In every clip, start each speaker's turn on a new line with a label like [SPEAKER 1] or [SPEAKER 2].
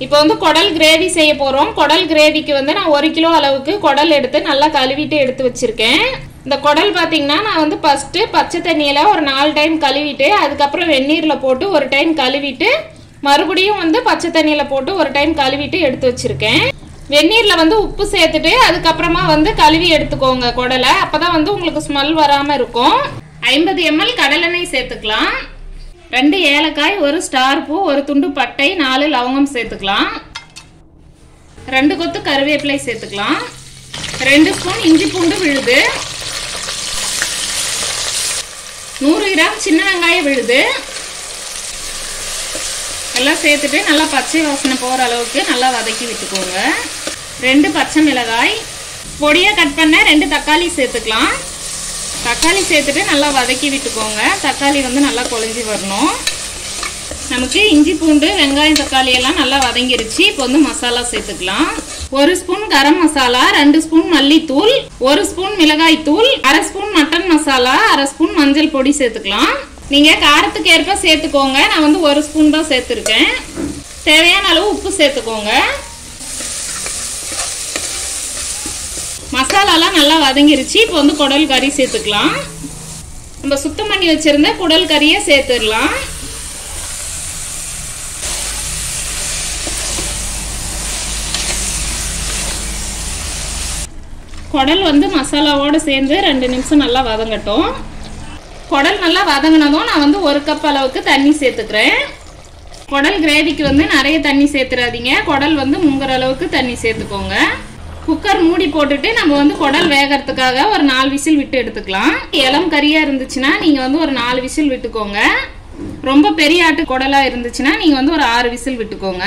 [SPEAKER 1] இப்போ வந்து குடல் கிரேவி செய்ய போறோம் குடல் கிரேவிக்கு வந்து நான் ஒரு கிலோ அளவுக்கு குடல் எடுத்து நல்லா கழுவிட்டு எடுத்து வச்சிருக்கேன் இந்த குடல் பார்த்தீங்கன்னா நான் வந்து ஃபர்ஸ்ட் பச்சை தண்ணியில ஒரு நாலு டைம் கழுவிட்டு அதுக்கப்புறம் வெந்நீர்ல போட்டு ஒரு டைம் கழுவிட்டு மறுபடியும் வந்து பச்சை தண்ணியில போட்டு ஒரு டைம் கழுவிட்டு எடுத்து வச்சிருக்கேன் வெந்நீர்ல வந்து உப்பு சேர்த்துட்டு அதுக்கப்புறமா வந்து கழுவி எடுத்துக்கோங்க குடலை அப்பதான் வந்து உங்களுக்கு ஸ்மெல் வராம இருக்கும் ஐம்பது எம்எல் கடலெண்ணெய் சேர்த்துக்கலாம் ரெண்டு ஏலக்காய் ஒரு ஸ்டார் பூ ஒரு துண்டு பட்டை நாலு லவங்கம் சேர்த்துக்கலாம் ரெண்டு கொத்து கருவேப்பிலை சேர்த்துக்கலாம் ரெண்டு ஸ்பூன் இஞ்சி பூண்டு விழுது நூறு கிராம் சின்ன வெங்காயம் விழுது எல்லாம் சேர்த்துட்டு நல்லா பச்சை வாசனை போகிற அளவுக்கு நல்லா வதக்கி விட்டுக்கோங்க ரெண்டு பச்சை மிளகாய் பொடியாக கட் பண்ண ரெண்டு தக்காளி சேர்த்துக்கலாம் தக்காளி சேர்த்துட்டு நல்லா வதக்கி விட்டுக்கோங்க தக்காளி வந்து நல்லா குழஞ்சி வரணும் நமக்கு இஞ்சி பூண்டு வெங்காயம் தக்காளி எல்லாம் நல்லா வதங்கிருச்சு இப்போ வந்து மசாலா சேர்த்துக்கலாம் ஒரு ஸ்பூன் கரம் மசாலா ரெண்டு ஸ்பூன் மல்லித்தூள் ஒரு ஸ்பூன் மிளகாய் தூள் அரை ஸ்பூன் மட்டன் மசாலா அரை ஸ்பூன் மஞ்சள் பொடி சேர்த்துக்கலாம் நீங்க காரத்துக்கு ஏற்ப சேர்த்துக்கோங்க நான் வந்து ஒரு ஸ்பூன் தான் சேர்த்துருக்கேன் தேவையான அளவு உப்பு சேர்த்துக்கோங்க மசாலாலாம் நல்லா வதங்கிருச்சு இப்போ வந்து குடல் கறி சேர்த்துக்கலாம் நம்ம சுத்தம் பண்ணி வச்சிருந்த குடல் கறியை சேர்த்துடலாம் குடல் வந்து மசாலாவோடு சேர்ந்து ரெண்டு நிமிஷம் நல்லா வதங்கட்டும் குடல் நல்லா வதங்கினதும் நான் வந்து ஒரு கப் அளவுக்கு தண்ணி சேர்த்துக்கிறேன் குடல் கிரேவிக்கு வந்து நிறைய தண்ணி சேர்த்துறாதீங்க குடல் வந்து முங்குற அளவுக்கு தண்ணி சேர்த்துக்கோங்க குக்கர் மூடி போட்டுட்டு நம்ம வந்து குடல் வேகறதுக்காக ஒரு நாலு விசில் விட்டு எடுத்துக்கலாம் இளம் கறியா இருந்துச்சுன்னா நீங்க வந்து ஒரு நாலு விசில் விட்டுக்கோங்க ரொம்ப பெரிய ஆட்டு குடலா இருந்துச்சுன்னா நீங்க வந்து ஒரு ஆறு விசில் விட்டுக்கோங்க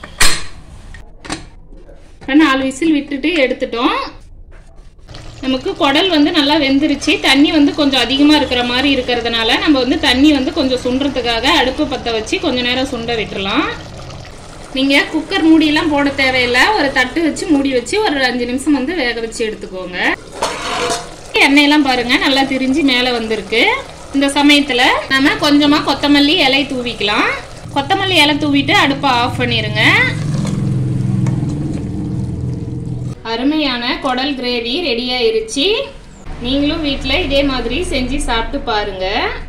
[SPEAKER 1] நாலு விசில் விட்டுட்டு எடுத்துட்டோம் நமக்கு குடல் வந்து நல்லா வெந்துருச்சு தண்ணி வந்து கொஞ்சம் அதிகமாக இருக்கிற மாதிரி இருக்கிறதுனால நம்ம வந்து தண்ணி வந்து கொஞ்சம் சுண்டுறதுக்காக அடுப்பு பற்ற வச்சு கொஞ்ச நேரம் சுண்ட விட்டுறலாம் நீங்கள் குக்கர் மூடியெல்லாம் போட தேவையில்லை ஒரு தட்டு வச்சு மூடி வச்சு ஒரு அஞ்சு நிமிஷம் வந்து வேக வச்சு எடுத்துக்கோங்க எண்ணெயெல்லாம் பாருங்கள் நல்லா திரிஞ்சு மேலே வந்திருக்கு இந்த சமயத்தில் நம்ம கொஞ்சமாக கொத்தமல்லி இலை தூவிக்கலாம் கொத்தமல்லி இலை தூவிட்டு அடுப்பை ஆஃப் பண்ணிடுங்க அருமையான குடல் கிரேவி ரெடி ஆயிருச்சு நீங்களும் வீட்டில் இதே மாதிரி செஞ்சு சாப்பிட்டு பாருங்கள்